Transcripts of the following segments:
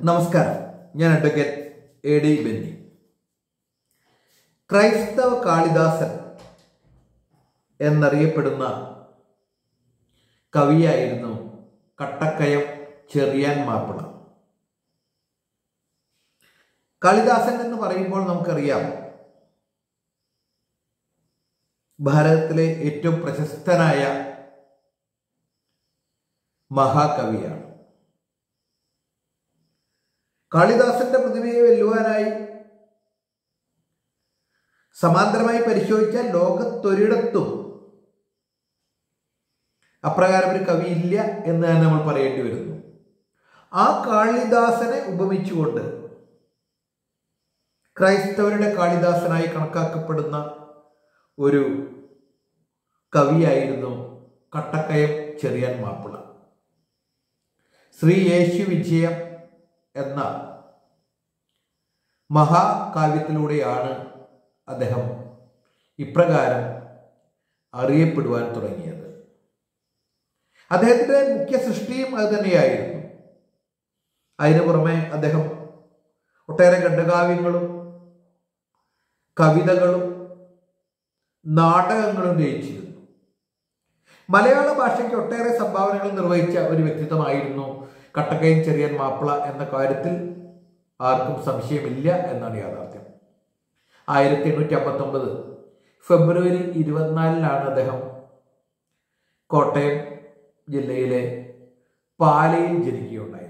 നമസ്കാരം ഞാൻ advocate A D Benny ക്രൈസ്തവ കാളിദാസൻ എന്നറിയപ്പെടുന്ന കവിയായിരുന്നു കട്ടക്കയം ചെറിയാൻ മാപ്പിള കാളിദാസൻ എന്ന് പറയുമ്പോൾ നമുക്കറിയാം ഭാരതത്തിലെ ഏറ്റവും പ്രശസ്തനായ മഹാകവിയാണ് കാളിദാസന്റെ പ്രതിഭയെ വെല്ലുവാനായി സമാന്തരമായി പരിശോധിച്ചാൽ ലോകത്തൊരിടത്തും അപ്രകാരം ഒരു കവിയില്ല എന്ന് തന്നെ നമ്മൾ പറയേണ്ടി വരുന്നു ആ കാളിദാസനെ ഉപമിച്ചുകൊണ്ട് ക്രൈസ്തവരുടെ കാളിദാസനായി കണക്കാക്കപ്പെടുന്ന ഒരു കവിയായിരുന്നു കട്ടക്കയം ചെറിയാൻ മാപ്പിള ശ്രീ യേശു വിജയം എന്ന മഹാകാവ്യത്തിലൂടെയാണ് അദ്ദേഹം ഇപ്രകാരം അറിയപ്പെടുവാൻ തുടങ്ങിയത് അദ്ദേഹത്തിന്റെ മുഖ്യ സൃഷ്ടിയും അത് തന്നെയായിരുന്നു അതിനു പുറമെ അദ്ദേഹം ഒട്ടേറെ ഖണ്ഡകാവ്യങ്ങളും കവിതകളും നാടകങ്ങളും രചിച്ചിരുന്നു മലയാള ഭാഷയ്ക്ക് ഒട്ടേറെ സംഭാവനകൾ നിർവഹിച്ച ഒരു വ്യക്തിത്വമായിരുന്നു കട്ടക്കയം ചെറിയൻ മാപ്പിള എന്ന കാര്യത്തിൽ ആർക്കും സംശയമില്ല എന്നാണ് യാഥാർത്ഥ്യം ആയിരത്തി എണ്ണൂറ്റി അമ്പത്തൊമ്പത് ഫെബ്രുവരി ഇരുപത്തിനാലിനാണ് അദ്ദേഹം കോട്ടയം ജില്ലയിലെ പാലയിൽ ജനിക്കുകയുണ്ടായത്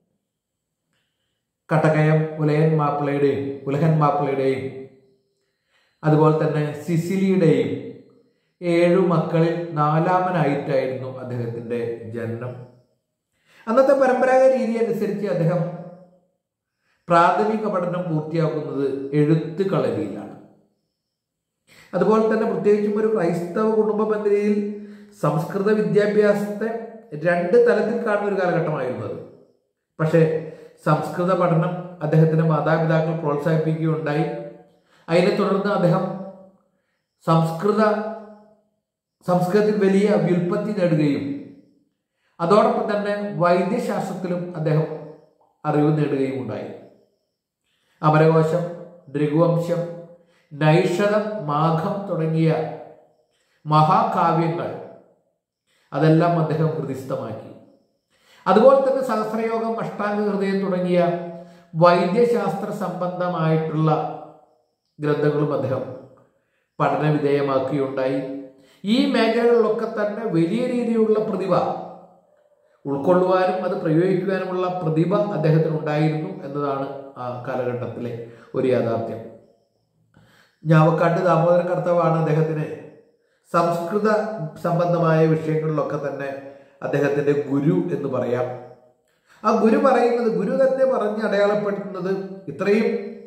കട്ടക്കയം ഉലയൻ മാപ്പിളയുടെയും ഉലഹൻ മാപ്പിളയുടെയും അതുപോലെ തന്നെ സിസിലിയുടെയും ഏഴു മക്കളിൽ നാലാമനായിട്ടായിരുന്നു അദ്ദേഹത്തിന്റെ ജനനം അന്നത്തെ പരമ്പരാഗത രീതി അനുസരിച്ച് അദ്ദേഹം പ്രാഥമിക പഠനം പൂർത്തിയാക്കുന്നത് എഴുത്ത് കളരിയിലാണ് അതുപോലെ തന്നെ പ്രത്യേകിച്ചും ഒരു ക്രൈസ്തവ കുടുംബം എന്ന രീതിയിൽ സംസ്കൃത വിദ്യാഭ്യാസത്തെ രണ്ട് തലത്തിൽ കാണുന്ന ഒരു കാലഘട്ടമായിരുന്നു അത് പക്ഷേ സംസ്കൃത പഠനം അദ്ദേഹത്തിന്റെ മാതാപിതാക്കൾ പ്രോത്സാഹിപ്പിക്കുകയുണ്ടായി അതിനെ തുടർന്ന് അദ്ദേഹം സംസ്കൃത സംസ്കൃതത്തിൽ വലിയ വ്യുൽപ്പത്തി നേടുകയും അതോടൊപ്പം തന്നെ വൈദ്യശാസ്ത്രത്തിലും അദ്ദേഹം അറിവ് നേടുകയും ഉണ്ടായി അമരകോശം ദൃഗുവംശം നൈഷധം മാഘം തുടങ്ങിയ മഹാകാവ്യങ്ങൾ അതെല്ലാം അദ്ദേഹം ഹൃദിസ്ഥമാക്കി അതുപോലെ തന്നെ സഹസ്രയോഗം അഷ്ടാംഗ ഹൃദയം തുടങ്ങിയ വൈദ്യശാസ്ത്ര സംബന്ധമായിട്ടുള്ള ഗ്രന്ഥങ്ങളും അദ്ദേഹം പഠന വിധേയമാക്കുകയുണ്ടായി ഈ മേഖലകളിലൊക്കെ തന്നെ വലിയ രീതിയിലുള്ള പ്രതിഭ ഉൾക്കൊള്ളുവാനും അത് പ്രയോഗിക്കുവാനുമുള്ള പ്രതിഭ അദ്ദേഹത്തിന് ഉണ്ടായിരുന്നു എന്നതാണ് ആ കാലഘട്ടത്തിലെ ഒരു യാഥാർത്ഥ്യം ഞാവക്കാട്ട് ദാമോദരൻ കർത്തവാണ് അദ്ദേഹത്തിന് സംസ്കൃത സംബന്ധമായ വിഷയങ്ങളിലൊക്കെ തന്നെ അദ്ദേഹത്തിന്റെ ഗുരു എന്ന് പറയാം ആ ഗുരു പറയുന്നത് ഗുരു തന്നെ പറഞ്ഞ് അടയാളപ്പെടുത്തുന്നത് ഇത്രയും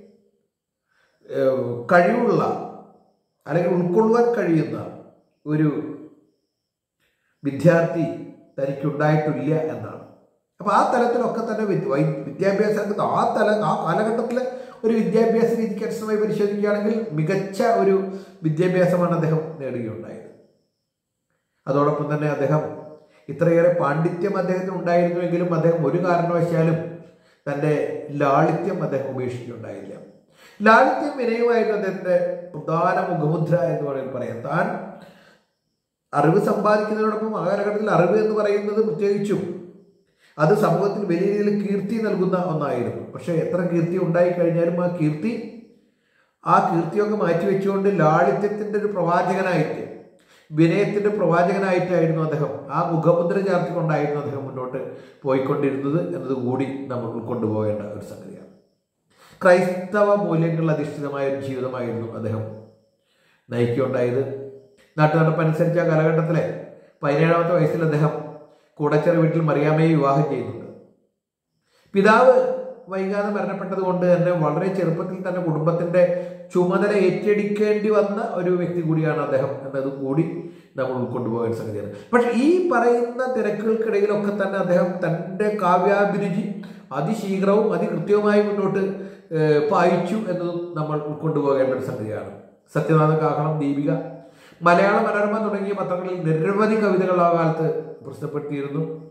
കഴിവുള്ള അല്ലെങ്കിൽ ഉൾക്കൊള്ളുവാൻ കഴിയുന്ന ഒരു വിദ്യാർത്ഥി തനിക്കുണ്ടായിട്ടില്ല എന്നാണ് അപ്പൊ ആ തലത്തിലൊക്കെ തന്നെ വിദ്യാഭ്യാസ രംഗത്ത് ആ തല ആ കാലഘട്ടത്തിലെ ഒരു വിദ്യാഭ്യാസ രീതിക്ക് അനുസൃതമായി പരിശോധിക്കുകയാണെങ്കിൽ മികച്ച ഒരു വിദ്യാഭ്യാസമാണ് അദ്ദേഹം നേടുകയുണ്ടായത് അതോടൊപ്പം തന്നെ അദ്ദേഹം ഇത്രയേറെ പാണ്ഡിത്യം അദ്ദേഹത്തിന് ഉണ്ടായിരുന്നുവെങ്കിലും അദ്ദേഹം ഒരു കാരണവശാലും തൻ്റെ ലാളിത്യം അദ്ദേഹം ഉപേക്ഷിക്കുകയുണ്ടായില്ല ലാളിത്യം വിനയമായിരുന്നു അദ്ദേഹത്തിന്റെ പ്രധാന മുഖമുദ്ര എന്ന് വേണമെങ്കിൽ പറയാം താൻ അറിവ് സമ്പാദിക്കുന്നതിനോടൊപ്പം ആ കാലഘട്ടത്തിൽ അറിവ് എന്ന് പറയുന്നത് പ്രത്യേകിച്ചും അത് സമൂഹത്തിൽ വലിയ രീതിയിൽ കീർത്തി നൽകുന്ന ഒന്നായിരുന്നു പക്ഷെ എത്ര കീർത്തി ഉണ്ടായി കഴിഞ്ഞാലും ആ കീർത്തി ആ കീർത്തിയൊക്കെ മാറ്റിവെച്ചുകൊണ്ട് ലാളിത്യത്തിന്റെ ഒരു പ്രവാചകനായിട്ട് വിനയത്തിന്റെ പ്രവാചകനായിട്ടായിരുന്നു അദ്ദേഹം ആ മുഖമുദ്ര ചേർത്തുകൊണ്ടായിരുന്നു അദ്ദേഹം മുന്നോട്ട് പോയിക്കൊണ്ടിരുന്നത് എന്നത് കൂടി നമ്മൾ ഉൾക്കൊണ്ടുപോകേണ്ട ഒരു സംഗതിയാണ് ക്രൈസ്തവ മൂല്യങ്ങളിൽ അധിഷ്ഠിതമായ ഒരു ജീവിതമായിരുന്നു അദ്ദേഹം നയിക്കുകയുണ്ടായത് നാട്ടുനടപ്പനുസരിച്ച് ആ കാലഘട്ടത്തിലെ പതിനേഴാമത്തെ വയസ്സിൽ അദ്ദേഹം കൂടച്ചെറ വീട്ടിൽ മറിയാമയെ വിവാഹം ചെയ്യുന്നുണ്ട് പിതാവ് വൈകാതെ മരണപ്പെട്ടത് കൊണ്ട് തന്നെ വളരെ ചെറുപ്പത്തിൽ തന്നെ കുടുംബത്തിന്റെ ചുമതല ഏറ്റെടുക്കേണ്ടി വന്ന ഒരു വ്യക്തി കൂടിയാണ് അദ്ദേഹം എന്നത് കൂടി നമ്മൾ ഉൾക്കൊണ്ടുപോകാൻ സംഗതിയാണ് പക്ഷെ ഈ പറയുന്ന തിരക്കുകൾക്കിടയിലൊക്കെ തന്നെ അദ്ദേഹം തൻ്റെ കാവ്യാഭിരുചി അതിശീഘ്രവും അതികൃത്യവുമായി മുന്നോട്ട് പായിച്ചു എന്നതും നമ്മൾ ഉൾക്കൊണ്ടുപോകേണ്ട ഒരു സംഗതിയാണ് സത്യനാഥ കാഹളം ദീപിക മലയാള മനോരമ തുടങ്ങിയ പത്രങ്ങളിൽ നിരവധി കവിതകൾ ആ കാലത്ത് പ്രസിദ്ധപ്പെടുത്തിയിരുന്നു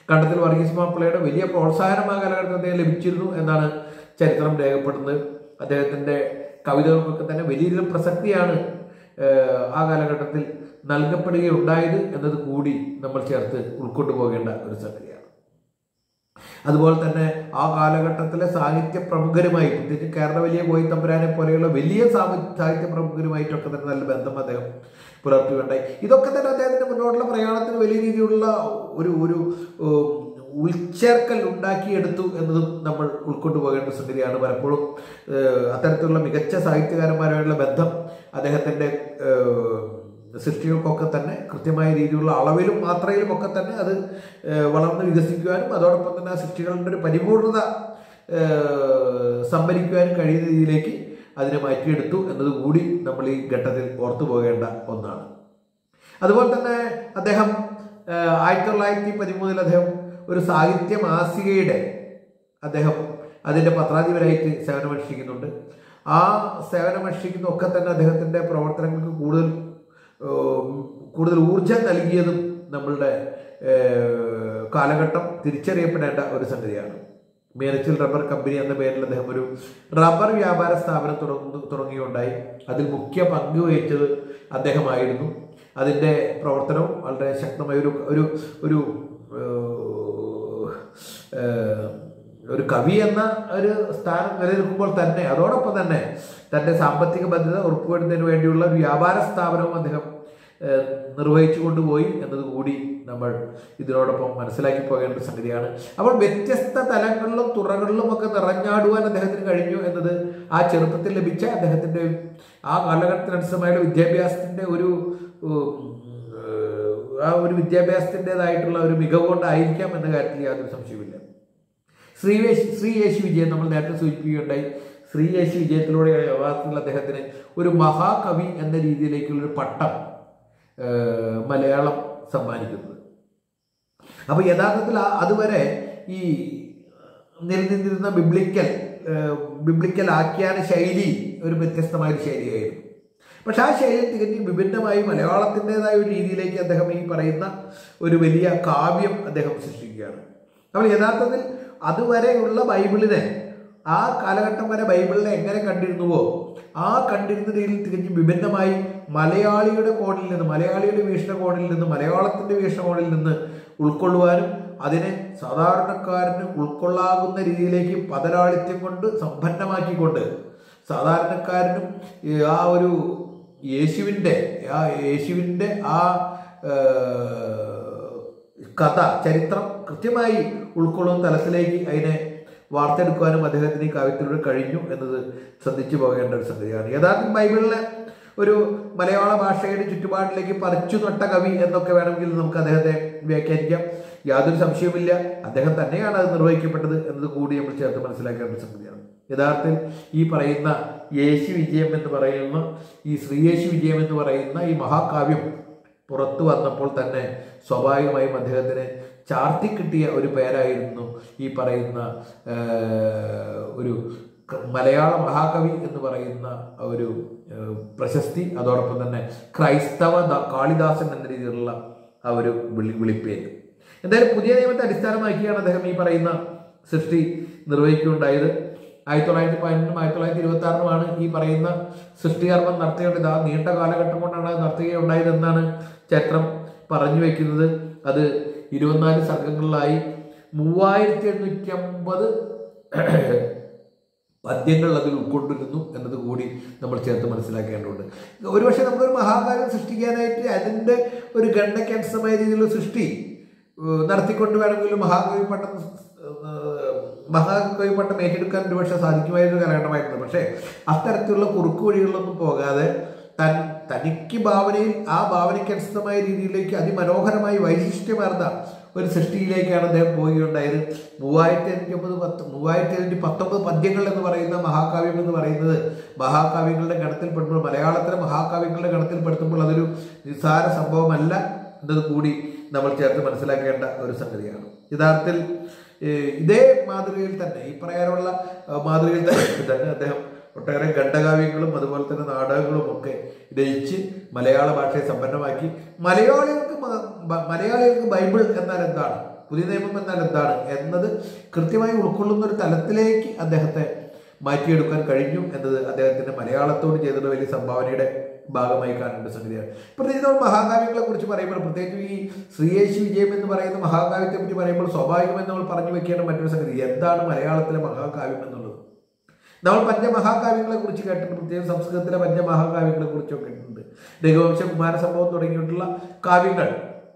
കണ്ടത്തിൽ വർഗീസ് മാപ്പിളയുടെ വലിയ പ്രോത്സാഹനം ആ കാലഘട്ടത്തിൽ അദ്ദേഹം ലഭിച്ചിരുന്നു എന്നാണ് ചരിത്രം രേഖപ്പെടുന്നത് അദ്ദേഹത്തിൻ്റെ കവിതകൾക്കൊക്കെ തന്നെ വലിയ രീതിയിൽ പ്രസക്തിയാണ് ഏഹ്, ആ കാലഘട്ടത്തിൽ നൽകപ്പെടുകയുണ്ടായത് എന്നത് കൂടി നമ്മൾ ചേർത്ത് ഉൾക്കൊണ്ടു പോകേണ്ട ഒരു സംഗതിയാണ് അതുപോലെ തന്നെ ആ കാലഘട്ടത്തിലെ സാഹിത്യ പ്രമുഖരുമായി പ്രത്യേകിച്ച് കേരള വലിയ കോയി തമ്പുരാനെ പോലെയുള്ള വലിയ സാമി- സാഹിത്യ പ്രമുഖരുമായിട്ടൊക്കെ തന്നെ നല്ല ബന്ധം അദ്ദേഹം പുലർത്തുകയുണ്ടായി ഇതൊക്കെ തന്നെ അദ്ദേഹത്തിന്റെ മുന്നോട്ടുള്ള പ്രയാണത്തിന് വലിയ രീതിയിലുള്ള ഒരു ഒരു ഉം, ഉൾച്ചേർക്കൽ ഉണ്ടാക്കിയെടുത്തു എന്നതും നമ്മൾ ഉൾക്കൊണ്ടു പോകേണ്ട സംഗതിയാണ് പലപ്പോഴും ഏഹ്, അത്തരത്തിലുള്ള മികച്ച സാഹിത്യകാരന്മാരുമായുള്ള ബന്ധം അദ്ദേഹത്തിന്റെ ഏഹ്, സൃഷ്ടികൾക്കൊക്കെ തന്നെ കൃത്യമായ രീതിയിലുള്ള അളവിലും മാത്രയിലും ഒക്കെ തന്നെ അത് ഏഹ്, വളർന്ന് വികസിക്കുവാനും അതോടൊപ്പം തന്നെ ആ സൃഷ്ടികളുടെ ഒരു പരിപൂർണത ഏഹ്, സംഭരിക്കുവാനും കഴിയുന്ന രീതിയിലേക്ക് അതിനെ മാറ്റിയെടുത്തു എന്നത് കൂടി നമ്മൾ ഈ ഘട്ടത്തിൽ ഓർത്തു പോകേണ്ട ഒന്നാണ് അതുപോലെ തന്നെ അദ്ദേഹം ഏഹ്, ആയിരത്തി തൊള്ളായിരത്തി പതിമൂന്നിൽ അദ്ദേഹം ഒരു സാഹിത്യ മാസികയുടെ അദ്ദേഹം അതിൻ്റെ പത്രാധിപരായിട്ട് സേവനമനുഷ്ഠിക്കുന്നുണ്ട് ആ സേവനമനുഷ്ഠിക്കുന്ന ഒക്കെ തന്നെ അദ്ദേഹത്തിൻ്റെ പ്രവർത്തനങ്ങൾക്ക് കൂടുതൽ ഏഹ്, കൂടുതൽ ഊർജം നൽകിയതും നമ്മളുടെ ഏഹ്, കാലഘട്ടം തിരിച്ചറിയപ്പെടേണ്ട ഒരു സംഗതിയാണ് മീനച്ചിൽ റബ്ബർ കമ്പനി എന്ന പേരിൽ അദ്ദേഹം ഒരു റബ്ബർ വ്യാപാര സ്ഥാപനം തുടങ്ങുന്നു തുടങ്ങുകയുണ്ടായി അതിൽ മുഖ്യ പങ്ക് വഹിച്ചത് അദ്ദേഹമായിരുന്നു അതിൻ്റെ പ്രവർത്തനവും വളരെ ശക്തമായ ഒരു ഒരു ഒരു ഏഹ്, ഏഹ്, ഒരു കവി എന്ന ഒരു സ്ഥാനം നിലനിൽക്കുമ്പോൾ തന്നെ അതോടൊപ്പം തന്നെ തൻ്റെ സാമ്പത്തിക ബന്ധത ഉറപ്പുവരുന്നതിന് വേണ്ടിയുള്ള ഒരു വ്യാപാര സ്ഥാപനവും അദ്ദേഹം ഏഹ്, നിർവഹിച്ചു കൊണ്ടുപോയി എന്നത് കൂടി നമ്മൾ ഇതിനോടൊപ്പം മനസ്സിലാക്കി പോകേണ്ട ഒരു സംഗതിയാണ് അപ്പോൾ വ്യത്യസ്ത തലങ്ങളിലും തുറകളിലും ഒക്കെ നിറഞ്ഞാടുവാൻ അദ്ദേഹത്തിന് കഴിഞ്ഞു എന്നത് ആ ചെറുപ്പത്തിൽ ലഭിച്ച അദ്ദേഹത്തിൻ്റെ ആ കാലഘട്ടത്തിനനുസൃതമായുള്ള വിദ്യാഭ്യാസത്തിൻ്റെ ഒരു ഉം, ഏഹ്, ആ ഒരു വിദ്യാഭ്യാസത്തിൻ്റെതായിട്ടുള്ള ഒരു മികവ് കൊണ്ടായിരിക്കാം എന്ന കാര്യത്തിൽ യാതൊരു സംശയവുമില്ല ശ്രീ യേശു ശ്രീ യേശു വിജയൻ നമ്മൾ നേരത്തെ സൂചിപ്പിക്കുകയുണ്ടായി ശ്രീ യേശു വിജയത്തിലൂടെ യഥാർത്ഥത്തിൽ അദ്ദേഹത്തിന് ഒരു മഹാകവി എന്ന രീതിയിലേക്കുള്ളൊരു പട്ടം ഏഹ്, മലയാളം സമ്മാനിക്കുന്നത് അപ്പോൾ യഥാർത്ഥത്തിൽ ആ- അതുവരെ ഈ നിലനിന്നിരുന്ന ബിബ്ലിക്കൽ ഏഹ്, ബിബ്ലിക്കൽ ആഖ്യാന ശൈലി ഒരു വ്യത്യസ്തമായ ഒരു ശൈലിയായിരുന്നു പക്ഷെ ആ ശൈലി തികഞ്ഞ് വിഭിന്നമായി മലയാളത്തിൻ്റെതായ ഒരു രീതിയിലേക്ക് അദ്ദേഹം ഈ പറയുന്ന ഒരു വലിയ കാവ്യം അദ്ദേഹം സൃഷ്ടിക്കുകയാണ് അപ്പോൾ യഥാർത്ഥത്തിൽ അതുവരെയുള്ള ബൈബിളിനെ ആ കാലഘട്ടം വരെ ബൈബിളിനെ എങ്ങനെ കണ്ടിരുന്നുവോ ആ കണ്ടിരുന്ന രീതിയിൽ തികഞ്ഞ് വിഭിന്നമായി മലയാളിയുടെ കോണിൽ നിന്ന് മലയാളിയുടെ വീക്ഷണകോണിൽ നിന്ന് മലയാളത്തിൻ്റെ വീക്ഷണകോണിൽ നിന്ന് ഉൾക്കൊള്ളുവാനും അതിനെ സാധാരണക്കാരന് ഉൾക്കൊള്ളാകുന്ന രീതിയിലേക്ക് പതരാളിത്യം കൊണ്ട് സമ്പന്നമാക്കിക്കൊണ്ട് സാധാരണക്കാരനും ഈ ആ ഒരു യേശുവിൻ്റെ ആ യേശുവിൻ്റെ ആ ഏഹ്, കഥ ചരിത്രം കൃത്യമായി ഉൾക്കൊള്ളുന്ന തലത്തിലേക്ക് അതിനെ വാർത്തെടുക്കുവാനും അദ്ദേഹത്തിന് ഈ കാവ്യത്തിലൂടെ കഴിഞ്ഞു എന്നത് ശ്രദ്ധിച്ചു പോകേണ്ട ഒരു സംഗതിയാണ് യഥാർത്ഥം ബൈബിളിലെ ഒരു മലയാള ഭാഷയുടെ ചുറ്റുപാടിലേക്ക് പറിച്ചു നട്ട കവി എന്നൊക്കെ വേണമെങ്കിൽ നമുക്ക് അദ്ദേഹത്തെ വ്യാഖ്യാനിക്കാം യാതൊരു സംശയവുമില്ല അദ്ദേഹം തന്നെയാണ് അത് നിർവഹിക്കപ്പെട്ടത് എന്നത് കൂടി നമ്മൾ ചേർത്ത് മനസ്സിലാക്കേണ്ട ഒരു സംഗതിയാണ് യഥാർത്ഥത്തിൽ ഈ പറയുന്ന യേശു വിജയം എന്ന് പറയുന്ന ഈ ശ്രീയേശു വിജയം എന്ന് പറയുന്ന ഈ മഹാകാവ്യം പുറത്തു വന്നപ്പോൾ തന്നെ സ്വാഭാവികമായും അദ്ദേഹത്തിന് ചാർത്തി കിട്ടിയ ഒരു പേരായിരുന്നു ഈ പറയുന്ന ആ, ഒരു ക- മലയാള മഹാകവി എന്ന് പറയുന്ന ഒരു ആ, പ്രശസ്തി അതോടൊപ്പം തന്നെ ക്രൈസ്തവ ദ- കാളിദാസൻ എന്ന രീതിയിലുള്ള ആ ഒരു വിളി വിളിപ്പേര് എന്തായാലും പുതിയ നിയമത്തെ അടിസ്ഥാനമാക്കിയാണ് അദ്ദേഹം ഈ പറയുന്ന സൃഷ്ടി നിർവഹിക്കുകയുണ്ടായത് ആയിരത്തി തൊള്ളായിരത്തി പതിനൊന്നും ആയിരത്തി തൊള്ളായിരത്തി ഇരുപത്തി ആറിനുമാണ് ഈ പറയുന്ന സൃഷ്ടികർമ്മം നടത്തേണ്ടത് ആ നീണ്ട കാലഘട്ടം കൊണ്ടാണ് അത് നടത്തുകയുണ്ടായതെന്നാണ് ചരിത്രം പറഞ്ഞു വെക്കുന്നത് അത് ഇരുപത്തിനാല് സർഗങ്ങളിലായി മൂവായിരത്തി എണ്ണൂറ്റി അമ്പത് പദ്യങ്ങൾ അതിൽ ഉൾക്കൊണ്ടിരുന്നു എന്നത് കൂടി നമ്മൾ ചേർത്ത് മനസ്സിലാക്കേണ്ടതുണ്ട് ഒരുപക്ഷെ നമുക്കൊരു മഹാകാര്യം സൃഷ്ടിക്കാനായിട്ട് അതിൻ്റെ ഒരു ഗണ്ഡക്കനുസൃതമായ രീതിയിലുള്ള സൃഷ്ടി ഏഹ്, നടത്തിക്കൊണ്ട് വേണമെങ്കിൽ മഹാകവി പട്ടം ഏഹ്, മഹാകവി പട്ടം ഏറ്റെടുക്കാൻ ഒരുപക്ഷെ സാധിക്കുമായിരുന്ന കാലഘട്ടമായിരുന്നു പക്ഷേ അത്തരത്തിലുള്ള കുറുക്കു വഴികളിലൊന്നും പോകാതെ തൻ തനിക്ക് ഭാവനയിൽ ആ ഭാവനയ്ക്ക് അനുസൃതമായ രീതിയിലേക്ക് അതിമനോഹരമായി വൈശിഷ്ട്യമാർന്ന ഒരു സൃഷ്ടിയിലേക്കാണ് അദ്ദേഹം പോവുകയുണ്ടായത് മൂവായിരത്തി അഞ്ഞൂറ്റി ഒമ്പത് പത്ത് മൂവായിരത്തി അഞ്ഞൂറ്റി പത്തൊമ്പത് പദ്യങ്ങൾ എന്ന് പറയുന്ന മഹാകാവ്യം എന്ന് പറയുന്നത് മഹാകാവ്യങ്ങളുടെ ഗണത്തിൽപ്പെടുമ്പോൾ മലയാളത്തിലെ മഹാകാവ്യങ്ങളുടെ ഗണത്തിൽപ്പെടുത്തുമ്പോൾ അതൊരു നിസ്സാര സംഭവമല്ല എന്നത് കൂടി നമ്മൾ ചേർത്ത് മനസ്സിലാക്കേണ്ട ഒരു സംഗതിയാണ് യഥാർത്ഥത്തിൽ ഏഹ്, ഇതേ മാതൃകയിൽ തന്നെ ഈ പറയാനുള്ള ആ, മാതൃകയിൽ തന്നെ തന്നെ അദ്ദേഹം ഒട്ടേറെ ഖണ്ഡകാവ്യങ്ങളും അതുപോലെ തന്നെ നാടകങ്ങളും ഒക്കെ രചിച്ച് മലയാള ഭാഷയെ സമ്പന്നമാക്കി മലയാളികൾക്ക് മ- ബ- മലയാളികൾക്ക് ബൈബിൾ എന്നാൽ എന്താണ് പുതിയ നിയമം എന്നാൽ എന്താണ് എന്നത് കൃത്യമായി ഉൾക്കൊള്ളുന്ന ഒരു തലത്തിലേക്ക് അദ്ദേഹത്തെ മാറ്റിയെടുക്കാൻ കഴിഞ്ഞു എന്നത് അദ്ദേഹത്തിന്റെ മലയാളത്തോട് ചെയ്തിട്ടുള്ള വലിയ സംഭാവനയുടെ ഭാഗമായി കാണേണ്ട സംഗതിയാണ് പ്രത്യേകിച്ച് നമ്മൾ മഹാകാവ്യങ്ങളെ കുറിച്ച് പറയുമ്പോൾ പ്രത്യേകിച്ച് ഈ ശ്രീയേശി വിജയം എന്ന് പറയുന്ന മഹാകാവ്യത്തെ പറ്റി പറയുമ്പോൾ സ്വാഭാവികമായി നമ്മൾ പറഞ്ഞു വെക്കേണ്ട മറ്റൊരു സംഗതി എന്താണ് മലയാളത്തിലെ മഹാകാവ്യം എന്നുള്ളത് നമ്മൾ പഞ്ചമഹാകാവ്യങ്ങളെ കുറിച്ച് കേട്ടിട്ടുണ്ട് പ്രത്യേകിച്ച് സംസ്കൃതത്തിലെ പഞ്ചമഹാകാവ്യങ്ങളെ കുറിച്ചൊക്കെ കേട്ടിട്ടുണ്ട് രഘുവംശ കുമാരസംഭവം തുടങ്ങിയിട്ടുള്ള കാവ്യങ്ങൾ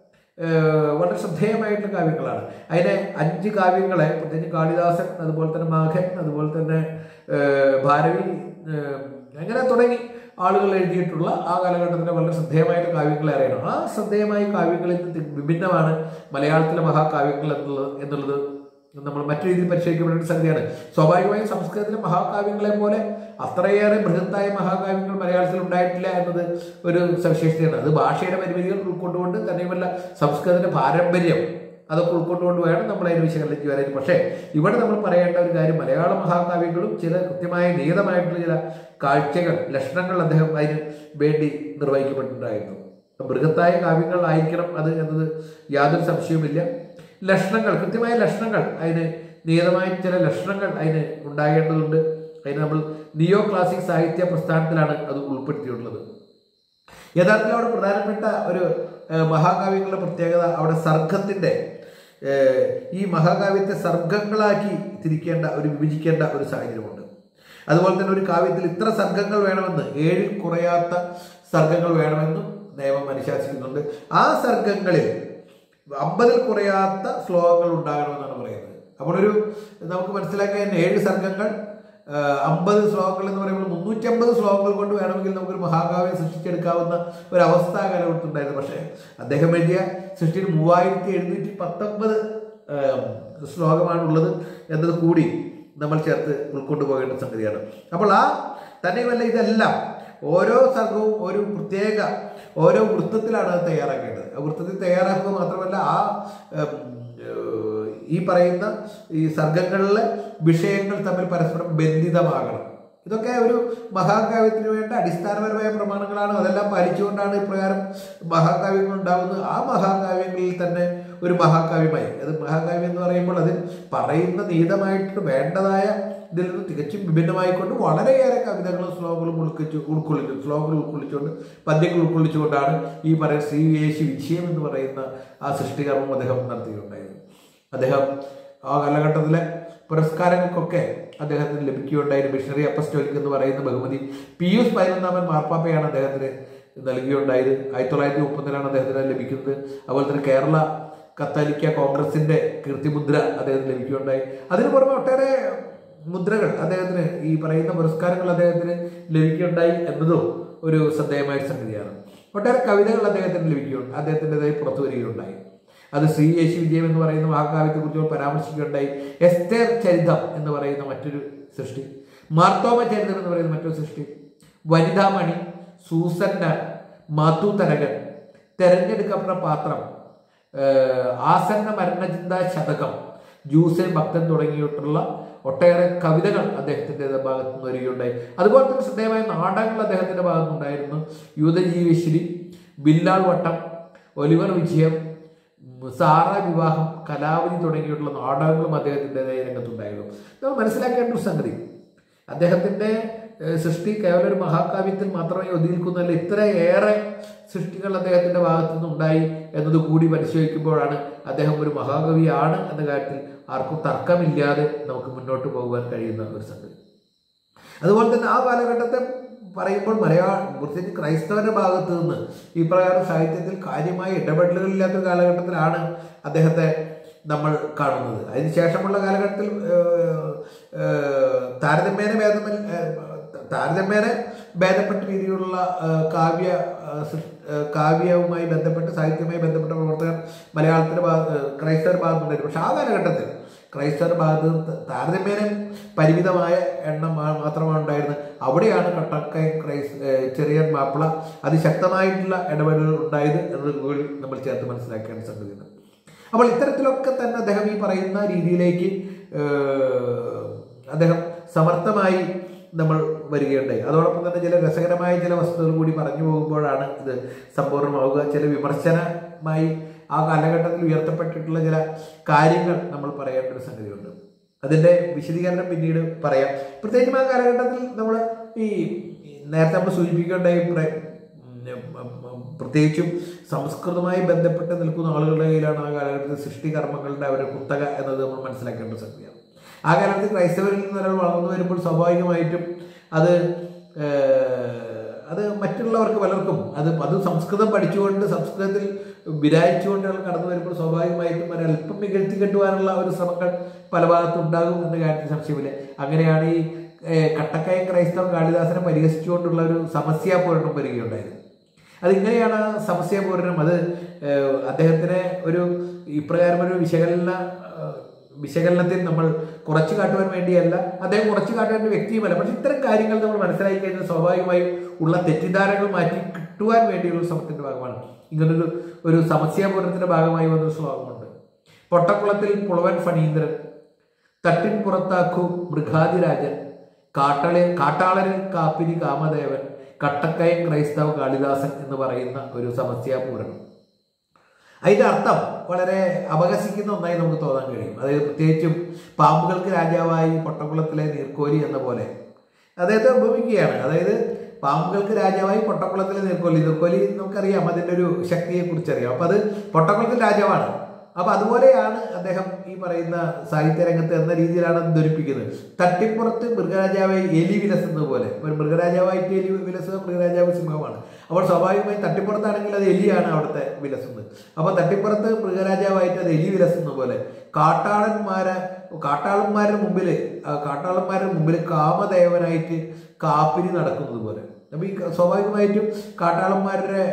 ഏഹ് വളരെ ശ്രദ്ധേയമായിട്ടുള്ള കാവ്യങ്ങളാണ് അതിനെ അഞ്ച് കാവ്യങ്ങളെ പ്രത്യേകിച്ച് കാളിദാസൻ അതുപോലെ തന്നെ മാഘൻ അതുപോലെ തന്നെ ഏഹ് ഭാരവി ഏഹ് അങ്ങനെ തുടങ്ങി ആളുകൾ എഴുതിയിട്ടുള്ള ആ കാലഘട്ടത്തിലെ വളരെ ശ്രദ്ധേയമായിട്ടുള്ള കാവ്യങ്ങളെ അറിയണം ആ ശ്രദ്ധേയമായ കാവ്യങ്ങളിൽ നിന്ന് തി- വിഭിന്നമാണ് മലയാളത്തിലെ മഹാകാവ്യങ്ങൾ എന്നുള്ളത് എന്നുള്ളത് നമ്മൾ മറ്റു രീതിയിൽ പരിശോധിക്കപ്പെടേണ്ട ഒരു സംഗതിയാണ് സ്വാഭാവികമായും സംസ്കൃതത്തിലെ മഹാകാവ്യങ്ങളെ പോലെ അത്രയേറെ ബൃഹത്തായ മഹാകാവ്യങ്ങൾ മലയാളത്തിൽ ഉണ്ടായിട്ടില്ല എന്നത് ഒരു സവിശേഷതയാണ് അത് ഭാഷയുടെ പരിമിതികൾ ഉൾക്കൊണ്ടുകൊണ്ട് തന്നെയുമല്ല സംസ്കൃതത്തിന്റെ പാരമ്പര്യം അതൊക്കെ ഉൾക്കൊണ്ടുകൊണ്ട് വേണം നമ്മൾ അതിന് വിശകലനം ചെയ്യാനായിട്ട് പക്ഷേ ഇവിടെ നമ്മൾ പറയേണ്ട ഒരു കാര്യം മലയാള മഹാകാവ്യങ്ങളും ചില കൃത്യമായ നിയതമായിട്ടുള്ള ചില കാഴ്ചകൾ ലക്ഷണങ്ങൾ അദ്ദേഹം അതിന് വേണ്ടി നിർവഹിക്കപ്പെട്ടിട്ടുണ്ടായിരുന്നു ബൃഹത്തായ കാവ്യങ്ങൾ ആയിരിക്കണം അത് എന്നത് യാതൊരു സംശയവുമില്ല ലക്ഷണങ്ങൾ കൃത്യമായ ലക്ഷണങ്ങൾ അതിന് നിയതമായ ചില ലക്ഷണങ്ങൾ അതിന് ഉണ്ടാകേണ്ടതുണ്ട് അതിന് നമ്മൾ നിയോ ക്ലാസിക് സാഹിത്യ പ്രസ്ഥാനത്തിലാണ് അത് ഉൾപ്പെടുത്തിയിട്ടുള്ളത് യഥാർത്ഥത്തിൽ അവിടെ പ്രധാനപ്പെട്ട ഒരു ഏഹ്, മഹാകാവ്യങ്ങളുടെ പ്രത്യേകത അവിടെ സർഗത്തിന്റെ ഏഹ്, ഈ മഹാകാവ്യത്തെ സർഗങ്ങളാക്കി തിരിക്കേണ്ട ഒരു വിഭജിക്കേണ്ട ഒരു സാഹചര്യമുണ്ട് അതുപോലെ തന്നെ ഒരു കാവ്യത്തിൽ ഇത്ര സർഗങ്ങൾ വേണമെന്ന് ഏഴിൽ കുറയാത്ത സർഗങ്ങൾ വേണമെന്നും നിയമം അനുശാസിക്കുന്നുണ്ട് ആ സർഗങ്ങളിൽ അമ്പതിൽ കുറയാത്ത ശ്ലോകങ്ങൾ ഉണ്ടാകണമെന്നാണ് പറയുന്നത് അപ്പോൾ ഒരു നമുക്ക് മനസ്സിലാക്കാൻ ഏഴ് സർഗങ്ങൾ അമ്പത് ശ്ലോകങ്ങൾ എന്ന് പറയുമ്പോൾ മുന്നൂറ്റി അമ്പത് ശ്ലോകങ്ങൾ കൊണ്ട് വേണമെങ്കിൽ നമുക്കൊരു മഹാകാവ്യം സൃഷ്ടിച്ചെടുക്കാവുന്ന ഒരു അവസ്ഥ ആ കാലഘട്ടത്തുണ്ടായിരുന്നു പക്ഷേ അദ്ദേഹം എഴുതിയ സൃഷ്ടിയിൽ മൂവായിരത്തി എഴുന്നൂറ്റി പത്തൊമ്പത് ശ്ലോകമാണുള്ളത് എന്നത് കൂടി നമ്മൾ ചേർത്ത് ഉൾക്കൊണ്ടു പോകേണ്ട സംഗതിയാണ് അപ്പോൾ ആ തന്നെയുമല്ല ഇതെല്ലാം ഓരോ സർഗവും ഒരു പ്രത്യേക ഓരോ വൃത്തത്തിലാണ് അത് തയ്യാറാക്കേണ്ടത് ആ വൃത്തത്തിൽ തയ്യാറാക്കുക മാത്രമല്ല ആ ഉം, ഏഹ്, ഈ പറയുന്ന ഈ സർഗങ്ങളിലെ വിഷയങ്ങൾ തമ്മിൽ പരസ്പരം ബന്ധിതമാകണം ഇതൊക്കെ ഒരു മഹാകാവ്യത്തിന് വേണ്ട അടിസ്ഥാനപരമായ പ്രമാണങ്ങളാണ് അതെല്ലാം പാലിച്ചുകൊണ്ടാണ് ഇപ്രകാരം മഹാകാവ്യങ്ങൾ ഉണ്ടാകുന്നത് ആ മഹാകാവ്യങ്ങളിൽ തന്നെ ഒരു മഹാകാവ്യമായി അത് മഹാകാവ്യം എന്ന് പറയുമ്പോൾ അതിൽ പറയുന്ന നീതമായിട്ട് വേണ്ടതായ ഇതിൽ നിന്ന് തികച്ചും വിഭിന്നമായിക്കൊണ്ട് വളരെയേറെ കവിതകളും ശ്ലോകങ്ങളും ഉൾക്കൊള്ളിച്ചു ഉൾക്കൊള്ളിച്ചു ശ്ലോകങ്ങൾ ഉൾക്കൊള്ളിച്ചുകൊണ്ട് പദ്യങ്ങൾ ഉൾക്കൊള്ളിച്ചുകൊണ്ടാണ് ഈ പറയുന്ന ശ്രീ യേശു വിജയം എന്ന് പറയുന്ന ആ സൃഷ്ടികർമ്മം അദ്ദേഹം നടത്തിയിട്ടുണ്ടായിരുന്നു അദ്ദേഹം ആ കാലഘട്ടത്തിലെ പുരസ്കാരങ്ങൾക്കൊക്കെ അദ്ദേഹത്തിന് ലഭിക്കുകയുണ്ടായി മിഷണറി അപ്പസ്റ്റോലിക് എന്ന് പറയുന്ന ബഹുമതി പിയൂസ് പതിനൊന്നാമൻ മാർപ്പാപ്പയാണ് അദ്ദേഹത്തിന് നൽകിയുണ്ടായത് ആയിരത്തി തൊള്ളായിരത്തി മുപ്പതിലാണ് അദ്ദേഹത്തിന് ലഭിക്കുന്നത് അതുപോലെ തന്നെ കേരള കത്തോലിക്ക കോൺഗ്രസിന്റെ കീർത്തിമുദ്ര അദ്ദേഹത്തിന് ലഭിക്കുകയുണ്ടായി അതിന് പുറമെ ഒട്ടേറെ മുദ്രകൾ അദ്ദേഹത്തിന് ഈ പറയുന്ന പുരസ്കാരങ്ങൾ അദ്ദേഹത്തിന് ലഭിക്കുകയുണ്ടായി എന്നതും ഒരു ശ്രദ്ധേയമായ സംഗതിയാണ് ഒട്ടേറെ കവിതകൾ അദ്ദേഹത്തിന് ലഭിക്കുകയുണ്ട് അദ്ദേഹത്തിൻ്റെതായി പുറത്തു വരികയുണ്ടായി അത് ശ്രീ യേശു വിജയം എന്ന് പറയുന്ന മഹാകാവ്യത്തെ കുറിച്ച് പരാമർശിക്കുകയുണ്ടായി എസ്തേർ ചരിതം എന്ന് പറയുന്ന മറ്റൊരു സൃഷ്ടി മാർത്തോമ ചരിതം എന്ന് പറയുന്ന മറ്റൊരു സൃഷ്ടി വനിതാമണി സൂസന്ന മാത്തു തരകൻ തെരഞ്ഞെടുക്കപ്പെട്ട പാത്രം ഏഹ്, ആസന്ന മരണചിന്ത ശതകം ജൂസൻ ഭക്തൻ തുടങ്ങിയിട്ടുള്ള ഒട്ടേറെ കവിതകൾ അദ്ദേഹത്തിന്റെ ഭാഗത്തു നിന്ന് വരികയുണ്ടായി അതുപോലെ തന്നെ ശ്രദ്ധേയമായ നാടകങ്ങൾ അദ്ദേഹത്തിന്റെ ഭാഗത്തുനിന്നുണ്ടായിരുന്നു യൂതജീവശ്രീ ബില്ലാൾ വട്ടം ഒലിവർ വിജയം ഉം, സാറ വിവാഹം കലാവധി തുടങ്ങിയിട്ടുള്ള നാടകങ്ങളും അദ്ദേഹത്തിൻ്റെതായ രംഗത്തുണ്ടായിരുന്നു നമ്മൾ മനസ്സിലാക്കേണ്ട ഒരു സംഗതി അദ്ദേഹത്തിന്റെ ഏഹ്, സൃഷ്ടി കേവലം ഒരു മഹാകാവ്യത്തിൽ മാത്രമേ ഒതുങ്ങിക്കുന്നല്ല ഇത്രയേറെ സൃഷ്ടികൾ അദ്ദേഹത്തിന്റെ ഭാഗത്തു നിന്നുണ്ടായി എന്നത് കൂടി പരിശോധിക്കുമ്പോഴാണ് അദ്ദേഹം ഒരു മഹാകവിയാണ് എന്ന കാര്യത്തിൽ ആർക്കും തർക്കമില്ലാതെ നമുക്ക് മുന്നോട്ട് പോകുവാൻ കഴിയുന്ന ഒരു സംഗതി അതുപോലെ തന്നെ ആ കാലഘട്ടത്തെ പറയുമ്പോൾ മലയാളം പ്രത്യേകിച്ച് ക്രൈസ്തവന്റെ ഭാഗത്ത് നിന്ന് ഈ പ്രകാരം സാഹിത്യത്തിൽ കാര്യമായ ഇടപെടലുകളില്ലാത്ത ഒരു കാലഘട്ടത്തിലാണ് അദ്ദേഹത്തെ നമ്മൾ കാണുന്നത് അതിനുശേഷമുള്ള കാലഘട്ടത്തിൽ ഏഹ്, ഏഹ്, താരതമ്യേന ഭേദമൽ ഏഹ്, താരതമ്യേന ഭേദപ്പെട്ട രീതിയിലുള്ള ഏഹ്, കാവ്യ ഏഹ്, സൃ- ഏഹ്, കാവ്യവുമായി ബന്ധപ്പെട്ട് സാഹിത്യവുമായി ബന്ധപ്പെട്ട പ്രവർത്തകർ മലയാളത്തിന്റെ ഭാഗ ഏഹ്, ക്രൈസ്തവ ഭാഗത്തുണ്ടായിരുന്നു പക്ഷെ ആ കാലഘട്ടത്തിൽ ക്രൈസ്തവ ഭാഗത്ത് നിന്ന് താരതമ്യേന പരിമിതമായ എണ്ണം മാ- മാത്രമാണ് ഉണ്ടായിരുന്നത് അവിടെയാണ് കട്ടക്കൈ ക്രൈസ് ഏഹ് ചെറിയൻ മാപ്പിള അതിശക്തമായിട്ടുള്ള ഇടപെടലുകൾ ഉണ്ടായത് എന്നത് കൂടി നമ്മൾ ചേർത്ത് മനസ്സിലാക്കേണ്ട സംഗതിയുണ്ട് അപ്പോൾ ഇത്തരത്തിലൊക്കെ തന്നെ അദ്ദേഹം ഈ പറയുന്ന രീതിയിലേക്ക് ഏഹ്, അദ്ദേഹം സമർത്ഥമായി നമ്മൾ വരികയുണ്ടായി അതോടൊപ്പം തന്നെ ചില രസകരമായ ചില വസ്തുതകൾ കൂടി പറഞ്ഞു പോകുമ്പോഴാണ് ഇത് സമ്പൂർണ്ണമാവുക ചില വിമർശനമായി ആ കാലഘട്ടത്തിൽ ഉയർത്തപ്പെട്ടിട്ടുള്ള ചില കാര്യങ്ങൾ നമ്മൾ പറയേണ്ട ഒരു സംഗതിയുണ്ട് അതിന്റെ വിശദീകരണം പിന്നീട് പറയാം പ്രത്യേകിച്ചും ആ കാലഘട്ടത്തിൽ നമ്മൾ ഈ ഈ നേരത്തെ നമ്മൾ സൂചിപ്പിക്കേണ്ടായി പ്ര- ഉം, ഉം, പ്രത്യേകിച്ചും സംസ്കൃതവുമായി ബന്ധപ്പെട്ട് നിൽക്കുന്ന ആളുകളുടെ കയ്യിലാണ് ആ കാലഘട്ടത്തിൽ സൃഷ്ടികർമ്മങ്ങളുടെ ഒരു കുത്തക എന്നത് നമ്മൾ മനസ്സിലാക്കേണ്ട സംഗതിയാണ് ആ കാലത്ത് ക്രൈസ്തവരിൽ നിന്ന് ഒരാൾ വളർന്നു വരുമ്പോൾ സ്വാഭാവികമായിട്ടും അത് ഏഹ്, അത് മറ്റുള്ളവർക്ക് പലർക്കും അത് അത് സംസ്കൃതം പഠിച്ചുകൊണ്ട് സംസ്കൃതത്തിൽ വിരായിച്ചുകൊണ്ട് ആൾ കടന്നു വരുമ്പോൾ സ്വാഭാവികമായിട്ടും ഒരല്പം മികഴ്ത്തി കെട്ടുവാനുള്ള ഒരു ശ്രമങ്ങൾ പല ഭാഗത്തും ഉണ്ടാകും എന്ന കാര്യത്തിൽ സംശയമില്ല അങ്ങനെയാണ് ഈ ഏഹ്, കട്ടക്കയം ക്രൈസ്തവ കാളിദാസനെ പരിഹസിച്ചുകൊണ്ടുള്ള ഒരു സമസ്യാപൂരണം വരികയുണ്ടായത് അതിങ്ങനെയാണ് ആ സമസ്യാപൂരണം അത് ഏഹ്, അദ്ദേഹത്തിന് ഒരു ഇപ്രകാരം ഒരു വിശകലന ഏഹ്, വിശകലനത്തിൽ നമ്മൾ കുറച്ച് കാട്ടുവാൻ വേണ്ടിയല്ല അദ്ദേഹം കുറച്ച് കാട്ടുവാൻ ഒരു വ്യക്തിയുമല്ല പക്ഷെ ഇത്തരം കാര്യങ്ങൾ നമ്മൾ മനസ്സിലാക്കി കഴിഞ്ഞാൽ സ്വാഭാവികമായും ഉള്ള തെറ്റിദ്ധാരണകൾ മാറ്റി കിട്ടുവാൻ വേണ്ടിയുള്ള ശ്രമത്തിന്റെ ഭാഗമാണ് ഇങ്ങനൊരു ഒരു സമസ്യാപൂരണത്തിന്റെ ഭാഗമായി വന്നൊരു ശ്ലോകമുണ്ട് പൊട്ടക്കുളത്തിൽ പുളവൻ ഫണീന്ദ്രൻ തട്ടിൻ പുറത്താക്കു മൃഗാതിരാജൻ കാട്ടളെ കാട്ടാളരിൽ കാപ്പിരി കാമദേവൻ കട്ടക്കയം ക്രൈസ്തവ കാളിദാസൻ എന്ന് പറയുന്ന ഒരു സമസ്യാപൂരണം അതിന്റെ അർത്ഥം വളരെ അപഹസിക്കുന്ന ഒന്നായി നമുക്ക് തോന്നാൻ കഴിയും അതായത് പ്രത്യേകിച്ചും പാമ്പുകൾക്ക് രാജാവായി പൊട്ടക്കുളത്തിലെ നീർക്കോലി എന്ന പോലെ അദ്ദേഹത്തെ ഉപമിക്കുകയാണ് അതായത് പാമ്പുകൾക്ക് രാജാവായി പൊട്ടക്കുളത്തിലെ നീർക്കോലി നീർക്കോലി നമുക്കറിയാം അതിന്റെ ഒരു ശക്തിയെ കുറിച്ചറിയാം അപ്പൊ അത് പൊട്ടക്കുളത്തിൽ രാജാവാണ് അപ്പൊ അതുപോലെയാണ് അദ്ദേഹം ഈ പറയുന്ന സാഹിത്യ രംഗത്ത് എന്ന രീതിയിലാണ് അത് ധരിപ്പിക്കുന്നത് തട്ടിപ്പുറത്ത് മൃഗരാജാവെ എലി വിലസുന്നത് പോലെ ഒരു മൃഗരാജാവായിട്ട് എലി വിലസുക മൃഗരാജാവ് സിംഹമാണ് അപ്പോൾ സ്വാഭാവികമായും തട്ടിപ്പുറത്താണെങ്കിൽ അത് എലിയാണ് അവിടുത്തെ വിലസുന്നത് അപ്പൊ തട്ടിപ്പുറത്ത് മൃഗരാജാവായിട്ട് അത് എലി വിലസുന്ന പോലെ കാട്ടാളന്മാരെ കാട്ടാളന്മാരുടെ മുമ്പിൽ കാട്ടാളന്മാരുടെ മുമ്പിൽ കാമദേവനായിട്ട് കാപ്പിരി നടക്കുന്നത് പോലെ അപ്പൊ ഈ സ്വാഭാവികമായിട്ടും കാട്ടാളന്മാരുടെ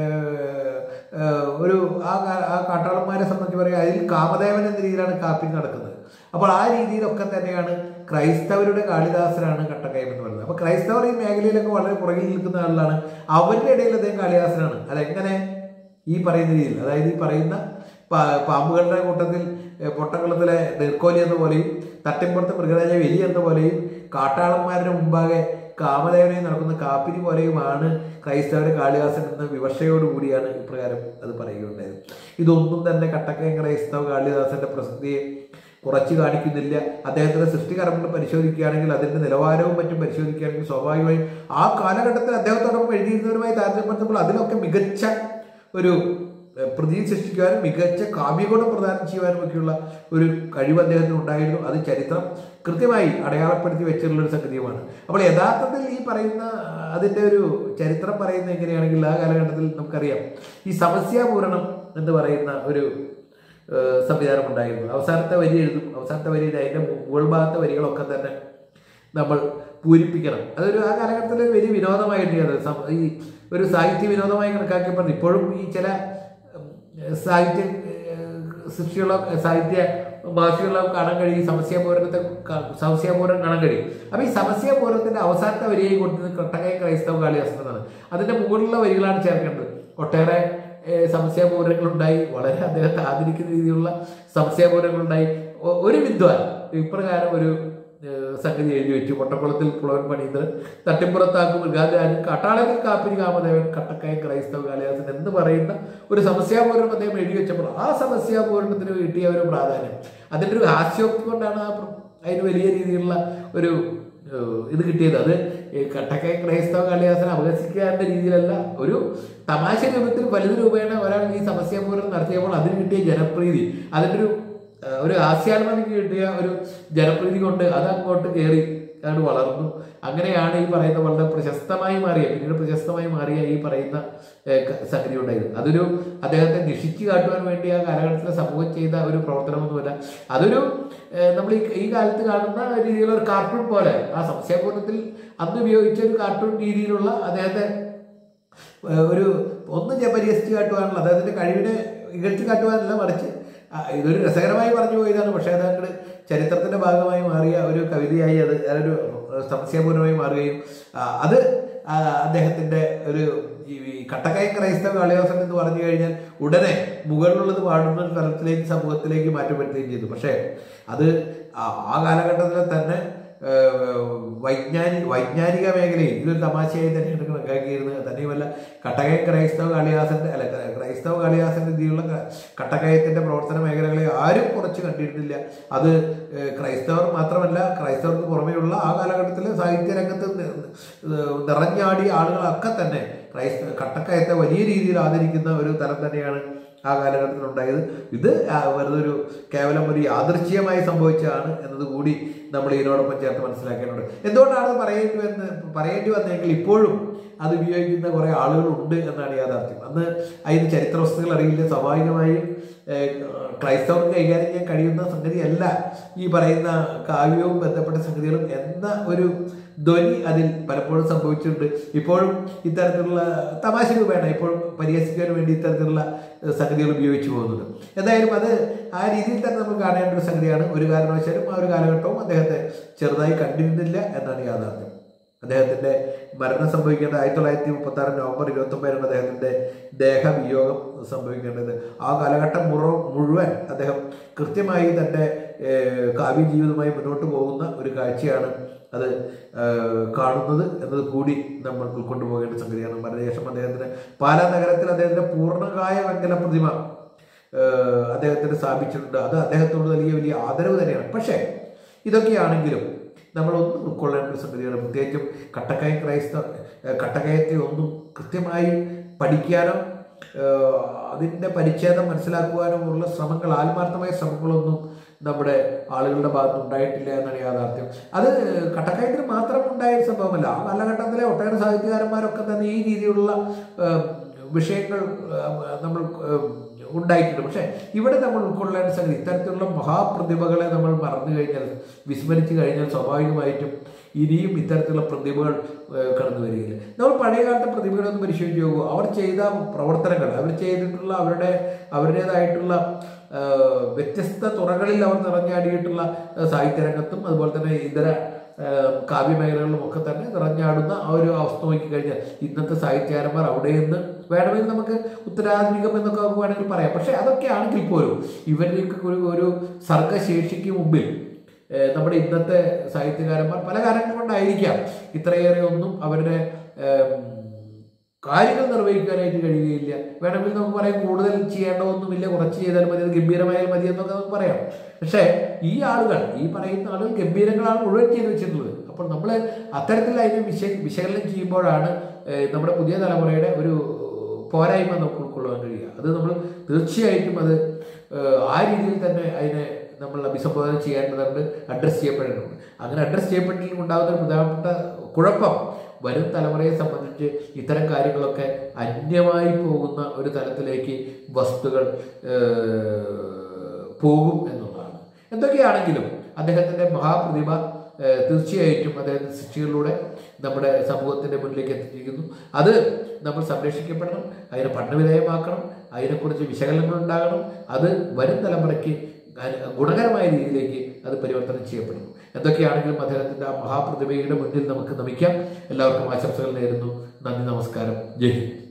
ഏഹ്, ഏഹ്, ഒരു ആ കാ- ആ കാട്ടാളന്മാരെ സംബന്ധിച്ച് പറയുക അതിൽ കാമദേവൻ എന്ന രീതിയിലാണ് കാപ്പിരി നടക്കുന്നത് അപ്പോൾ ആ രീതിയിലൊക്കെ തന്നെയാണ് ക്രൈസ്തവരുടെ കാളിദാസനാണ് കട്ടക്കയം എന്ന് പറയുന്നത് അപ്പൊ ക്രൈസ്തവർ ഈ മേഖലയിലൊക്കെ വളരെ പുറകിൽ നിൽക്കുന്ന ആളാണ് അവരുടെ ഇടയിൽ അദ്ദേഹം കാളിദാസനാണ് അതെങ്ങനെ ഈ പറയുന്ന രീതിയിൽ അതായത് ഈ പറയുന്ന പാ- പാമ്പുകളുടെ കൂട്ടത്തിൽ ഏഹ്, പൊട്ടക്കുളത്തിലെ നീർക്കോലി എന്ന പോലെയും തട്ടിപ്പുറത്ത് മൃഗരാജാവ് എലി എന്ന പോലെയും കാട്ടാളന്മാരുടെ മുമ്പാകെ കാമദേവനെ നടക്കുന്ന കാപ്പിരി പോലെയുമാണ് ക്രൈസ്തവരെ കാളിദാസൻ എന്ന വിവക്ഷയോടുകൂടിയാണ് ഇപ്രകാരം അത് പറയുകയുണ്ടായത് ഇതൊന്നും തന്നെ കട്ടക്കയം ക്രൈസ്തവ കാളിദാസന്റെ പ്രസക്തിയെ കുറച്ച് കാണിക്കുന്നില്ല അദ്ദേഹത്തിന്റെ സൃഷ്ടികർമ്മങ്ങൾ പരിശോധിക്കുകയാണെങ്കിൽ അതിന്റെ നിലവാരവും മറ്റും പരിശോധിക്കുകയാണെങ്കിൽ സ്വാഭാവികമായും ആ കാലഘട്ടത്തിൽ അദ്ദേഹത്തോടൊപ്പം എഴുതിയിരുന്നവരുമായി താരതമ്യപ്പെടുത്തുമ്പോൾ അതിലൊക്കെ മികച്ച ഒരു ഏഹ്, പ്രതീതി സൃഷ്ടിക്കുവാനും മികച്ച കാവ്യഗുണം പ്രദാനം ചെയ്യുവാനും ഒക്കെയുള്ള ഒരു കഴിവ് അദ്ദേഹത്തിന് ഉണ്ടായിരുന്നു അത് ചരിത്രം കൃത്യമായി അടയാളപ്പെടുത്തി വെച്ചിട്ടുള്ള ഒരു സംഗതിയുമാണ് അപ്പോൾ യഥാർത്ഥത്തിൽ ഈ പറയുന്ന ആ, അതിന്റെ ഒരു ചരിത്രം പറയുന്ന എങ്ങനെയാണെങ്കിൽ ആ കാലഘട്ടത്തിൽ നമുക്കറിയാം ഈ സമസ്യാപൂരണം എന്ന് പറയുന്ന ഒരു ഏഹ്, സംവിധാനം ഉണ്ടായിരുന്നു അവസാനത്തെ വരി എഴുതും അവസാനത്തെ വരി അതിന്റെ മുകൾ ഭാഗത്തെ വരികളൊക്കെ തന്നെ നമ്മൾ പൂരിപ്പിക്കണം അതൊരു ആ കാലഘട്ടത്തിൽ ഒരു വലിയ വിനോദമായിട്ട് അത് സം- ഈ ഒരു സാഹിത്യ വിനോദമായി കണക്കാക്കിയപ്പോൾ ഇപ്പോഴും ഈ ചില ഉം, സാഹിത്യ ഏഹ്, സൃഷ്ടികളോ സാഹിത്യ ഭാഷകളോ കാണാൻ കഴിയും ഈ സമസ്യാപൂരണത്തെ ക- സമസ്യാപൂരം കാണാൻ കഴിയും അപ്പൊ ഈ സമസ്യാപൂരത്തിന്റെ അവസാനത്തെ വരിയായി കൊടുത്തത് കട്ടകയ ക്രൈസ്തവ കാളിദാസൻ എന്നാണ് അതിന്റെ മുകളിലുള്ള വരികളാണ് ചേർക്കേണ്ടത് ഒട്ടേറെ ഏഹ്, സംശയപൂരങ്ങളുണ്ടായി വളരെ അദ്ദേഹത്തെ ആദരിക്കുന്ന രീതിയിലുള്ള സംശയപൂരങ്ങളുണ്ടായി ഒ- ഒരു വിദ്വാൻ ഇപ്രകാരം ഒരു ഏഹ്, സംഗതി എഴുതി വെച്ചു പൊട്ടക്കുളത്തിൽ പുളവൻ പണീന്ദ്രൻ തട്ടിപ്പുറത്താക്കും മൃഗാജാനും കാട്ടാളത്തിൽ കാപ്പിരി കാമദേവൻ കട്ടക്കയം ക്രൈസ്തവ കാളിദാസൻ എന്ന് പറയുന്ന ഒരു സമസ്യാപൂരണം അദ്ദേഹം എഴുതി വെച്ചപ്പോൾ ആ സമസ്യാപൂരണത്തിന് കിട്ടിയ ഒരു പ്രാധാന്യം അതിൻ്റെ ഒരു ഹാസ്യോക്തി കൊണ്ടാണ് ആ പ്ര- അതിന് വലിയ രീതിയിലുള്ള ഒരു ഏഹ്, ഇത് കിട്ടിയത് അത് ഈ കട്ടക്കയം ക്രൈസ്തവ കാളിദാസനെ അപഹസിക്കാനുള്ള രീതിയിലല്ല ഒരു തമാശ രൂപത്തിൽ വലുത് രൂപേണ ഒരാൾ ഈ സമസ്യാപൂരണം നടത്തിയപ്പോൾ അതിന് കിട്ടിയ ജനപ്രീതി അതിൻ്റെ ഒരു ഏഹ്, ഒരു ഹാസ്യാത്മകക്ക് കിട്ടിയ ഒരു ജനപ്രീതി കൊണ്ട് അത് അങ്ങോട്ട് കയറി അത് വളർന്നു അങ്ങനെയാണ് ഈ പറയുന്ന വളരെ പ്രശസ്തമായി മാറിയ പിന്നീട് പ്രശസ്തമായി മാറിയ ഈ പറയുന്ന ഏഹ്, ക- സംഗതി ഉണ്ടായത് അതൊരു അദ്ദേഹത്തെ നിഷിച്ചു കാട്ടുവാൻ വേണ്ടി ആ കാലഘട്ടത്തിലെ സമൂഹം ചെയ്ത ഒരു പ്രവർത്തനമൊന്നുമല്ല അതൊരു ഏഹ്, നമ്മൾ ഈ ഈ കാലത്ത് കാണുന്ന രീതിയിലുള്ള ഒരു കാർട്ടൂൺ പോലെ ആ സംശയപൂർണ്ണത്തിൽ അന്ന് ഉപയോഗിച്ച ഒരു കാർട്ടൂൺ രീതിയിലുള്ള അദ്ദേഹത്തെ ഏഹ്, ഒരു ഒന്ന് ഞാൻ പരിഹസിച്ച് കാട്ടുവാനുള്ള അദ്ദേഹത്തിന്റെ കഴിവിനെ ഇകഴ്ത്തി കാട്ടുവാനല്ല മറിച്ച് ആ, ഇതൊരു രസകരമായി പറഞ്ഞു പോയതാണ് പക്ഷേ അത് അങ്ങോട്ട് ചരിത്രത്തിന്റെ ഭാഗമായി മാറിയ ഒരു കവിതയായി അത് അതൊരു സംശയപൂർണ്ണമായി മാറുകയും ആ, അത് ആ, അദ്ദേഹത്തിന്റെ ഒരു ഈ ഈ കട്ടക്കയ ക്രൈസ്തവ കാളിദാസൻ എന്ന് പറഞ്ഞു കഴിഞ്ഞാൽ ഉടനെ മുകളിലുള്ളത് പാടുന്ന ഒരു തലത്തിലേക്ക് സമൂഹത്തിലേക്ക് മാറ്റം വരുത്തുകയും ചെയ്തു പക്ഷേ അത് ആ ആ കാലഘട്ടത്തിൽ തന്നെ ഏഹ്, വൈജ്ഞാനി വൈജ്ഞാനിക മേഖലയിൽ ഇതൊരു തമാശയായി തന്നെയാണ് കണക്കാക്കിയിരുന്നത് തന്നെയുമല്ല കട്ടകയ ക്രൈസ്തവ കാളിദാസന്റെ അല്ല ക്രൈ- ക്രൈസ്തവ കാളിദാസൻ രീതിയിലുള്ള ക- കട്ടക്കയത്തിന്റെ പ്രവർത്തന മേഖലകളെ ആരും കുറച്ച് കണ്ടിരുന്നില്ല അത് ഏഹ്, ക്രൈസ്തവർ മാത്രമല്ല ക്രൈസ്തവർക്ക് പുറമെയുള്ള ആ കാലഘട്ടത്തിൽ സാഹിത്യ രംഗത്ത് നി- ഏഹ്, നിറഞ്ഞാടിയ ആളുകളൊക്കെ തന്നെ ക്രൈസ്തവ കട്ടക്കയത്തെ വലിയ രീതിയിൽ ആദരിക്കുന്ന ഒരു തലം തന്നെയാണ് ആ കാലഘട്ടത്തിൽ ഉണ്ടായത് ഇത് ആ വെറുതെ ഒരു കേവലം ഒരു യാദൃച്ഛികമായി സംഭവിച്ചതാണ് എന്നത് കൂടി നമ്മൾ ഇതിനോടൊപ്പം ചേർത്ത് മനസ്സിലാക്കേണ്ടത് എന്തുകൊണ്ടാണ് അത് പറയേണ്ടി വന്ന് പറയേണ്ടി വന്നതെങ്കിൽ ഇപ്പോഴും അത് ഉപയോഗിക്കുന്ന കുറേ ആളുകളുണ്ട് എന്നാണ് യാഥാർത്ഥ്യം അന്ന് അതിന് ചരിത്ര വസ്തുക്കൾ അറിയില്ല സ്വാഭാവികമായും ഏഹ്, ക്രൈസ്തവർക്ക് കൈകാര്യം ചെയ്യാൻ കഴിയുന്ന സംഗതിയല്ല ഈ പറയുന്ന കാവ്യവും ബന്ധപ്പെട്ട സംഗതികളും എന്ന ഒരു ധ്വനി അതിൽ പലപ്പോഴും സംഭവിച്ചിട്ടുണ്ട് ഇപ്പോഴും ഇത്തരത്തിലുള്ള തമാശ രൂപേണ ഇപ്പോഴും പരിഹസിക്കാൻ വേണ്ടി ഇത്തരത്തിലുള്ള ഏഹ്, സംഗതികൾ ഉപയോഗിച്ചു പോകുന്നത് എന്തായാലും അത് ആ രീതിയിൽ തന്നെ നമ്മൾ കാണേണ്ട ഒരു സംഗതിയാണ് ഒരു കാരണവശാലും ആ ഒരു കാലഘട്ടവും അദ്ദേഹത്തെ ചെറുതായി കണ്ടിരുന്നില്ല എന്നാണ് യാഥാർത്ഥ്യം അദ്ദേഹത്തിന്റെ മരണം സംഭവിക്കേണ്ടത് ആയിരത്തി തൊള്ളായിരത്തി മുപ്പത്തി ആറ് നവംബർ ഇരുപത്തി ഒമ്പതിനാണ് അദ്ദേഹത്തിന്റെ ദേഹവിയോഗം സംഭവിക്കേണ്ടത് ആ കാലഘട്ടം മുറ മുഴുവൻ അദ്ദേഹം കൃത്യമായി തന്റെ ഏഹ്, കാവ്യ ജീവിതവുമായി മുന്നോട്ട് പോകുന്ന ഒരു കാഴ്ചയാണ് അത് ഏഹ്, കാണുന്നത് എന്നത് കൂടി നമ്മൾ ഉൾക്കൊണ്ടു പോകേണ്ട സംഗതിയാണ് മരണശേഷം അദ്ദേഹത്തിന് പാലാ നഗരത്തിൽ അദ്ദേഹത്തിന്റെ പൂർണ്ണകായ വെങ്കല പ്രതിമ ഏഹ്, അദ്ദേഹത്തിന് സ്ഥാപിച്ചിട്ടുണ്ട് അത് അദ്ദേഹത്തോട് നൽകിയ വലിയ ആദരവ് തന്നെയാണ് പക്ഷേ ഇതൊക്കെയാണെങ്കിലും നമ്മളൊന്നും ഉൾക്കൊള്ളേണ്ട ഒരു സംഗതിയാണ് പ്രത്യേകിച്ചും കട്ടക്കയ ക്രൈസ്തവ ഏഹ്, കട്ടക്കയത്തെ ഒന്നും കൃത്യമായി പഠിക്കാനോ ഏഹ്, അതിൻ്റെ പരിച്ഛേദം മനസ്സിലാക്കുവാനോ ഉള്ള ശ്രമങ്ങൾ ആത്മാർത്ഥമായ ശ്രമങ്ങളൊന്നും നമ്മുടെ ആളുകളുടെ ഭാഗത്ത് ഉണ്ടായിട്ടില്ല എന്നാണ് യാഥാർത്ഥ്യം അത് കട്ടക്കയത്തിന് മാത്രം ഉണ്ടായ ഒരു സംഭവമല്ല ആ കാലഘട്ടത്തിലെ ഒട്ടേറെ സാഹിത്യകാരന്മാരൊക്കെ തന്നെ ഈ രീതിയിലുള്ള ഏഹ്, വിഷയങ്ങൾ ഏഹ്, നമ്മൾ ഏഹ്, ഉണ്ടായിട്ടുണ്ട് പക്ഷേ ഇവിടെ നമ്മൾ ഉൾക്കൊള്ളേണ്ട സംഗതി ഇത്തരത്തിലുള്ള മഹാപ്രതിഭകളെ നമ്മൾ മറന്നു കഴിഞ്ഞാൽ വിസ്മരിച്ചു കഴിഞ്ഞാൽ സ്വാഭാവികമായിട്ടും ഇനിയും ഇത്തരത്തിലുള്ള പ്രതിഭകൾ ഏഹ്, കടന്നു വരികയില്ല നമ്മൾ പഴയ കാലത്തെ പ്രതിഭകളെ ഒന്ന് പരിശോധിച്ച് നോക്കൂ അവർ ചെയ്ത പ്രവർത്തനങ്ങൾ അവർ ചെയ്തിട്ടുള്ള അവരുടെ അവരുടേതായിട്ടുള്ള ഏഹ്, വ്യത്യസ്ത തുറകളിൽ അവർ നിറഞ്ഞാടിയിട്ടുള്ള ഏഹ്, സാഹിത്യരംഗത്തും അതുപോലെ തന്നെ ഇതര ഏഹ്, കാവ്യമേഖലകളിലും ഒക്കെ തന്നെ നിറഞ്ഞാടുന്ന ആ ഒരു അവസ്ഥ നോക്കിക്കഴിഞ്ഞാൽ ഇന്നത്തെ സാഹിത്യകാരന്മാർ അവിടെ നിന്ന് വേണമെങ്കിൽ നമുക്ക് ഉത്തരാധുനികം എന്നൊക്കെ നമുക്ക് വേണമെങ്കിൽ പറയാം പക്ഷെ അതൊക്കെ ആണെങ്കിൽ പോലും ഇവരുടെയൊക്കെ ഒരു ഒരു സർഗശേഷിക്ക് മുമ്പിൽ ഏഹ്, നമ്മുടെ ഇന്നത്തെ സാഹിത്യകാരന്മാർ പല കാരണങ്ങൾ കൊണ്ടായിരിക്കാം ഇത്രയേറെ ഒന്നും അവരുടെ ഏഹ്, കാര്യങ്ങൾ നിർവഹിക്കാനായിട്ട് കഴിയുകയില്ല വേണമെങ്കിൽ നമുക്ക് പറയാം കൂടുതൽ ചെയ്യേണ്ടതൊന്നുമില്ല കുറച്ച് ചെയ്താൽ മതി അത് ഗംഭീരമായാൽ മതി എന്നൊക്കെ നമുക്ക് പറയാം പക്ഷേ ഈ ആളുകൾ ഈ പറയുന്ന ആളുകൾ ഗംഭീരങ്ങളാണ് മുഴുവൻ ചെയ്തു വെച്ചിട്ടുള്ളത് അപ്പോൾ നമ്മൾ അത്തരത്തിൽ അതിനെ വിശ വിശകലനം ചെയ്യുമ്പോഴാണ് ഏഹ്, നമ്മുടെ പുതിയ തലമുറയുടെ ഒരു പോരായ്മ നമുക്ക് ഉൾക്കൊള്ളാൻ കഴിയുക അത് നമ്മൾ തീർച്ചയായിട്ടും അത് ഏഹ്, ആ രീതിയിൽ തന്നെ അതിനെ നമ്മൾ അഭിസംബോധന ചെയ്യേണ്ടതുണ്ട് അഡ്രസ്സ് ചെയ്യപ്പെടേണ്ടതുണ്ട് അങ്ങനെ അഡ്രസ്സ് ചെയ്യപ്പെട്ടില്ലെങ്കിൽ ഉണ്ടാകുന്ന ഒരു പ്രധാനപ്പെട്ട കുഴപ്പം വരും തലമുറയെ സംബന്ധിച്ച് ഇത്തരം കാര്യങ്ങളൊക്കെ അന്യമായി പോകുന്ന ഒരു തലത്തിലേക്ക് വസ്തുക്കൾ ഏഹ്, പോകും എന്നുള്ളതാണ് എന്തൊക്കെയാണെങ്കിലും അദ്ദേഹത്തിൻ്റെ മഹാപ്രതിഭ ഏഹ്, തീർച്ചയായിട്ടും അദ്ദേഹത്തിൻ്റെ സൃഷ്ടികളിലൂടെ നമ്മുടെ സമൂഹത്തിൻ്റെ മുന്നിലേക്ക് എത്തിച്ചിരിക്കുന്നു അത് നമ്മൾ സംരക്ഷിക്കപ്പെടണം അതിനെ പഠനവിധേയമാക്കണം അതിനെക്കുറിച്ച് വിശകലനങ്ങൾ ഉണ്ടാകണം അത് വരും തലമുറയ്ക്ക് അന- ഗുണകരമായ രീതിയിലേക്ക് അത് പരിവർത്തനം ചെയ്യപ്പെടുന്നു എന്തൊക്കെയാണെങ്കിലും അദ്ദേഹത്തിൻ്റെ ആ മഹാപ്രതിഭയുടെ മുന്നിൽ നമുക്ക് നമിക്കാം എല്ലാവർക്കും ആശംസകൾ നേരുന്നു നന്ദി നമസ്കാരം ജയ് ഹിന്ദ്